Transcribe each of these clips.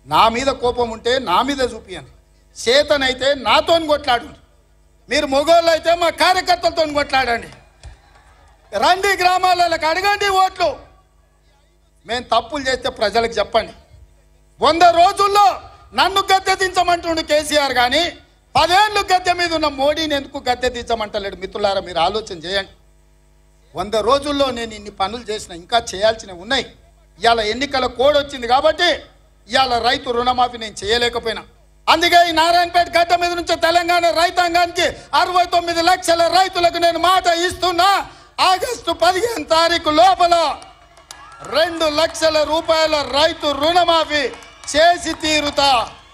నా మీద కోపం ఉంటే నా మీద చూపియండి చేతనైతే నాతోని కొట్లాడు మీరు మొగోళ్ళు అయితే మా కార్యకర్తలతో కొట్లాడండి రండి గ్రామాలకు అడగండి ఓట్లు మేము తప్పులు చేస్తే ప్రజలకు చెప్పండి వంద రోజుల్లో నన్ను గద్దె దించమంటుండు కేసీఆర్ కానీ పదేళ్ళు గద్దె మీద ఉన్న మోడీని ఎందుకు గద్దె దించమంటలేడు మిత్రులారా మీరు ఆలోచన చేయండి వంద రోజుల్లో నేను ఇన్ని పనులు చేసిన ఇంకా చేయాల్సినవి ఉన్నాయి ఇవాళ ఎన్నికల కోడ్ వచ్చింది కాబట్టి ఇవాళ రైతు రుణమాఫీ నేను చేయలేకపోయినా అందుకే ఈ నారాయణపేట గడ్డ మీద నుంచి తెలంగాణ రైతాంగానికి అరవై తొమ్మిది లక్షల రైతులకు నేను మాట ఇస్తున్నా ఆగస్టు పదిహేను తారీఖు లోపల రెండు లక్షల రూపాయల రైతు రుణమాఫీ చేసి తీరుతా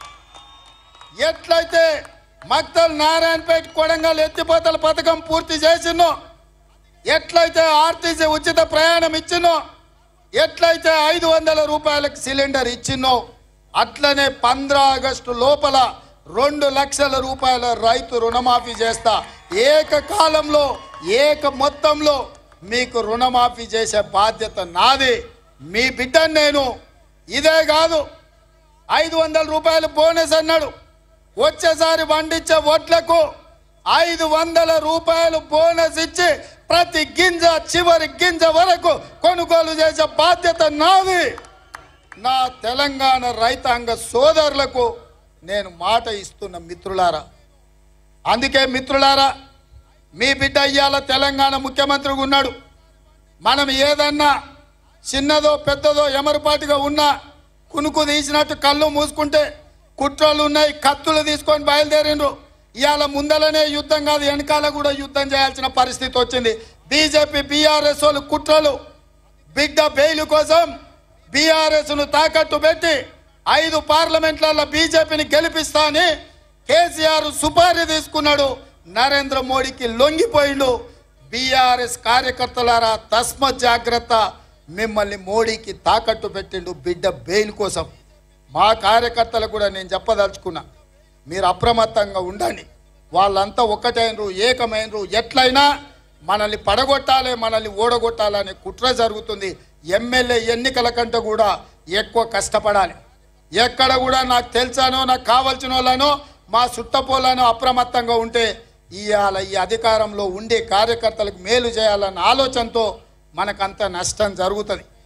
ఎట్లయితే మక్తల్ నారాయణపేట కొడంగల్ ఎత్తిపోతల పథకం పూర్తి చేసినో ఎట్లయితే ఆర్టీసీ ఉచిత ప్రయాణం ఇచ్చినో ఎట్లయితే ఐదు వందల రూపాయలకు సిలిండర్ ఇచ్చినో అట్లనే పంద్ర ఆగస్టు లోపల రెండు లక్షల రూపాయల రైతు రుణమాఫీ చేస్తా ఏకకాలంలో ఏక మొత్తంలో మీకు రుణమాఫీ చేసే బాధ్యత నాది మీ బిడ్డను నేను ఇదే కాదు ఐదు వందల రూపాయలు బోనస్ అన్నాడు వచ్చేసారి వండించే వడ్లకు ఐదు వందల రూపాయలు బోనస్ ఇచ్చి ప్రతి గింజ చివరి గింజ వరకు కొనుగోలు చేసే బాధ్యత నాది నా తెలంగాణ రైతాంగ సోదరులకు నేను మాట ఇస్తున్న మిత్రులారా అందుకే మిత్రులారా మీ బిడ్డ ఇయ్యాల తెలంగాణ ముఖ్యమంత్రిగా ఉన్నాడు మనం ఏదన్నా చిన్నదో పెద్దదో ఎమరుపాటుగా ఉన్నా కునుకు తీసినట్టు కళ్ళు మూసుకుంటే కుట్రలు ఉన్నాయి కత్తులు తీసుకొని బయలుదేరిండ్రు ఇవాళ ముందలనే యుద్ధం కాదు వెనకాల కూడా యుద్ధం చేయాల్సిన పరిస్థితి వచ్చింది బీజేపీ బీఆర్ఎస్ వాళ్ళు కుట్రలు బిడ్డ బెయిల్ కోసం బీఆర్ఎస్ ను తాకట్టు పెట్టి ఐదు పార్లమెంట్లలో బీజేపీని గెలిపిస్తా అని కేసీఆర్ సుపారీ తీసుకున్నాడు నరేంద్ర మోడీకి లొంగిపోయిండు బీఆర్ఎస్ కార్యకర్తలారా తస్మత్ జాగ్రత్త మిమ్మల్ని మోడీకి తాకట్టు పెట్టిండు బిడ్డ బెయిల్ కోసం మా కార్యకర్తలకు కూడా నేను చెప్పదలుచుకున్నా మీరు అప్రమత్తంగా ఉండండి వాళ్ళంతా ఒక్కటైనరు ఏకమైనరు ఎట్లయినా మనల్ని పడగొట్టాలి మనల్ని ఓడగొట్టాలనే కుట్ర జరుగుతుంది ఎమ్మెల్యే ఎన్నికల కంటే కూడా ఎక్కువ కష్టపడాలి ఎక్కడ కూడా నాకు తెలుసానో నాకు కావాల్సిన వాళ్ళనో మా చుట్టపోలను అప్రమత్తంగా ఉంటే ఇవాళ ఈ అధికారంలో ఉండే కార్యకర్తలకు మేలు చేయాలన్న ఆలోచనతో మనకంత నష్టం జరుగుతుంది